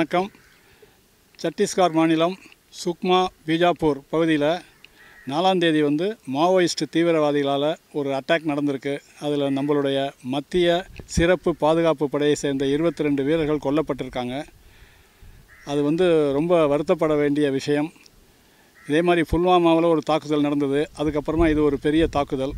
வணக்கம் சத்தீஸ்கர் மாநிலம் சுக்மா பீஜாப்பூர் பகுதியில் நாலாம் தேதி வந்து மாவோயிஸ்ட் தீவிரவாதிகளால் ஒரு அட்டாக் நடந்திருக்கு அதில் நம்மளுடைய மத்திய சிறப்பு பாதுகாப்பு படையை சேர்ந்த இருபத்தி ரெண்டு வீரர்கள் கொல்லப்பட்டிருக்காங்க அது வந்து ரொம்ப வருத்தப்பட வேண்டிய விஷயம் இதே மாதிரி புல்வாமாவில் ஒரு தாக்குதல் நடந்தது அதுக்கப்புறமா இது ஒரு பெரிய தாக்குதல்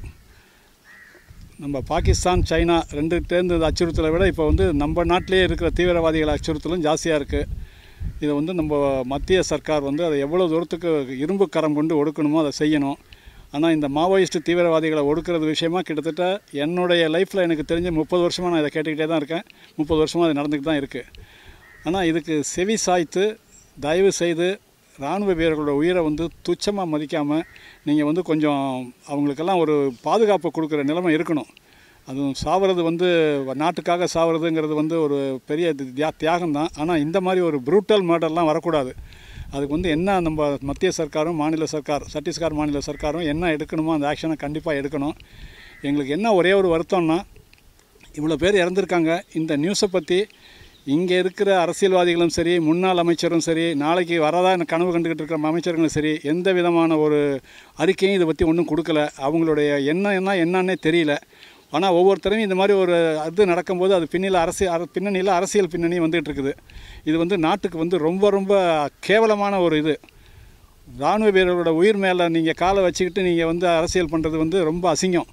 நம்ம பாகிஸ்தான் சைனா ரெண்டுகிட்டேருந்து அச்சுறுத்தலை விட இப்போ வந்து நம்ம நாட்டிலேயே இருக்கிற தீவிரவாதிகள் அச்சுறுத்தலும் ஜாஸ்தியாக இருக்குது இதை வந்து நம்ம மத்திய சர்க்கார் வந்து அதை எவ்வளோ தூரத்துக்கு இரும்பு கரம் கொண்டு ஒடுக்கணுமோ அதை செய்யணும் ஆனால் இந்த மாவோயிஸ்ட் தீவிரவாதிகளை ஒடுக்கிறது விஷயமா கிட்டத்தட்ட என்னுடைய லைஃப்பில் எனக்கு தெரிஞ்ச முப்பது வருஷமாக நான் இதை கேட்டுக்கிட்டே தான் இருக்கேன் முப்பது வருஷமாக அது நடந்துக்கிட்டு தான் இருக்குது ஆனால் இதுக்கு செவி சாய்த்து தயவு செய்து இராணுவ வீரர்களோட உயிரை வந்து துச்சமாக மதிக்காமல் நீங்கள் வந்து கொஞ்சம் அவங்களுக்கெல்லாம் ஒரு பாதுகாப்பு கொடுக்குற நிலைமை இருக்கணும் அதுவும் சாவறது வந்து நாட்டுக்காக சாவறதுங்கிறது வந்து ஒரு பெரிய தியா தியாகம் தான் ஆனால் இந்த மாதிரி ஒரு ப்ரூட்டல் மர்டர்லாம் வரக்கூடாது அதுக்கு வந்து என்ன நம்ம மத்திய சர்க்காரும் மாநில சர்க்கார் சத்தீஸ்கர் மாநில சர்க்காரும் என்ன எடுக்கணுமோ அந்த ஆக்ஷனை கண்டிப்பாக எடுக்கணும் எங்களுக்கு என்ன ஒரே ஒரு வருத்தம்னா இவ்வளோ பேர் இறந்துருக்காங்க இந்த நியூஸை பற்றி இங்கே இருக்கிற அரசியல்வாதிகளும் சரி முன்னாள் அமைச்சரும் சரி நாளைக்கு வரதா எனக்கு கனவு கண்டுக்கிட்டு இருக்கிற அமைச்சர்களும் சரி எந்த விதமான ஒரு அறிக்கையும் இதை பற்றி ஒன்றும் கொடுக்கல அவங்களுடைய என்ன என்ன என்னன்னே தெரியல ஆனால் ஒவ்வொருத்தரையும் இந்த மாதிரி ஒரு இது நடக்கும்போது அது பின்னில் அரசியல் அர பின்னணியில் அரசியல் பின்னணி வந்துகிட்டு இருக்குது இது வந்து நாட்டுக்கு வந்து ரொம்ப ரொம்ப கேவலமான ஒரு இது இராணுவ வீரர்களோட உயிர் மேலே நீங்கள் காலை வச்சுக்கிட்டு நீங்கள் வந்து அரசியல் பண்ணுறது வந்து ரொம்ப அசிங்கம்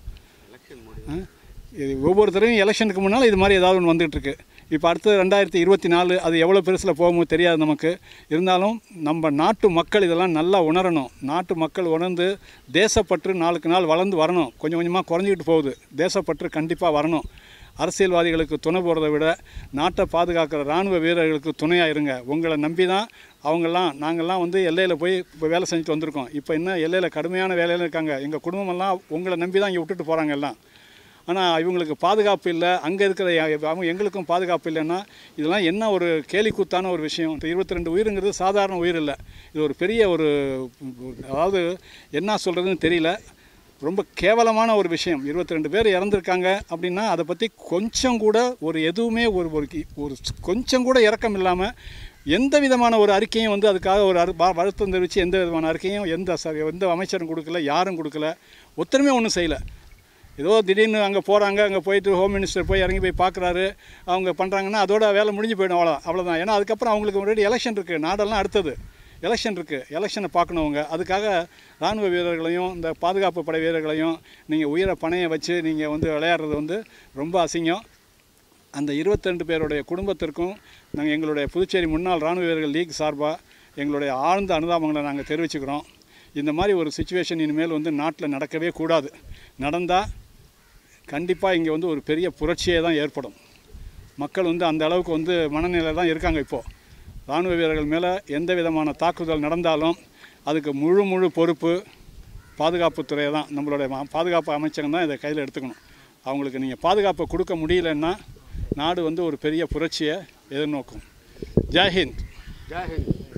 ஆ? இது ஒவ்வொருத்தரையும் எலெக்ஷனுக்கு முன்னால் இது மாதிரி ஏதாவது ஒன்று வந்துகிட்டு இருக்கு இப்போ அடுத்து ரெண்டாயிரத்தி இருபத்தி நாலு அது எவ்வளோ பெருசில் போகுமோ தெரியாது நமக்கு இருந்தாலும் நம்ம நாட்டு மக்கள் இதெல்லாம் நல்லா உணரணும் நாட்டு மக்கள் உணர்ந்து தேசப்பற்று நாளுக்கு நாள் வளர்ந்து வரணும் கொஞ்சம் கொஞ்சமாக குறைஞ்சிக்கிட்டு போகுது தேசப்பற்று கண்டிப்பாக வரணும் அரசியல்வாதிகளுக்கு துணை போகிறத விட நாட்டை பாதுகாக்கிற இராணுவ வீரர்களுக்கு துணையாக இருங்க உங்களை நம்பி தான் அவங்கெல்லாம் நாங்கள்லாம் வந்து எல்லையில் போய் இப்போ வேலை செஞ்சுட்டு வந்திருக்கோம் இப்போ இன்னும் எல்லையில் கடுமையான வேலையில் இருக்காங்க எங்கள் குடும்பமெல்லாம் உங்களை நம்பி தான் இங்கே விட்டுட்டு போகிறாங்க எல்லாம் ஆனால் இவங்களுக்கு பாதுகாப்பு இல்லை அங்கே இருக்கிற ய- அவங்க எங்களுக்கும் பாதுகாப்பு இல்லைன்னா இதெல்லாம் என்ன ஒரு கேலிக்கூத்தான ஒரு விஷயம் இருபத்தி ரெண்டு உயிருங்கிறது சாதாரண உயிர் இல்லை இது ஒரு பெரிய ஒரு அதாவது என்ன சொல்கிறதுன்னு தெரியல ரொம்ப கேவலமான ஒரு விஷயம் இருபத்தி ரெண்டு பேர் இறந்துருக்காங்க அப்படின்னா அதை பற்றி கொஞ்சம் கூட ஒரு எதுவுமே ஒரு ஒரு கி- ஒரு கொஞ்சம் கூட இறக்கம் இல்லாமல் எந்த விதமான ஒரு அறிக்கையும் வந்து அதுக்காக ஒரு அரு வ- வருத்தம் தெரிவித்து எந்த விதமான அறிக்கையும் எந்த ச எந்த அமைச்சரும் கொடுக்கல யாரும் கொடுக்கல ஒருத்தருமே ஒன்றும் செய்யலை ஏதோ திடீர்னு அங்கே போகிறாங்க அங்கே போயிட்டு ஹோம் மினிஸ்டர் போய் இறங்கி போய் பார்க்குறாரு அவங்க பண்ணுறாங்கன்னா அதோட வேலை முடிஞ்சு போயிடும் அவ்வளோ அவ்வளோதான் ஏன்னா அதுக்கப்புறம் அவங்களுக்கு முன்னாடி எலெக்ஷன் இருக்குது நாடெல்லாம் அடுத்தது எலெக்ஷன் இருக்குது எலெக்ஷனை பார்க்கணும் அவங்க அதுக்காக இராணுவ வீரர்களையும் இந்த பாதுகாப்பு படை வீரர்களையும் நீங்கள் உயிரை பணைய வச்சு நீங்கள் வந்து விளையாடுறது வந்து ரொம்ப அசிங்கம் அந்த 22 பேருடைய குடும்பத்திற்கும் நாங்கள் எங்களுடைய புதுச்சேரி முன்னாள் இராணுவ வீரர்கள் லீக் சார்பாக எங்களுடைய ஆழ்ந்த அனுதாபங்களை நாங்கள் தெரிவிச்சுக்கிறோம் இந்த மாதிரி ஒரு சுச்சுவேஷன் இனிமேல் வந்து நாட்டில் நடக்கவே கூடாது நடந்தால் கண்டிப்பாக இங்கே வந்து ஒரு பெரிய புரட்சியே தான் ஏற்படும் மக்கள் வந்து அந்த அளவுக்கு வந்து மனநிலை தான் இருக்காங்க இப்போது இராணுவ வீரர்கள் மேலே எந்த விதமான தாக்குதல் நடந்தாலும் அதுக்கு முழு முழு பொறுப்பு பாதுகாப்புத்துறை தான் நம்மளுடைய மா- பாதுகாப்பு அமைச்சகம் தான் இதை கையில் எடுத்துக்கணும் அவங்களுக்கு நீங்கள் பாதுகாப்பை கொடுக்க முடியலன்னா நாடு வந்து ஒரு பெரிய புரட்சியை எதிர்நோக்கும் ஜெய்ஹிந்த் ஜெய் ஹிந்த்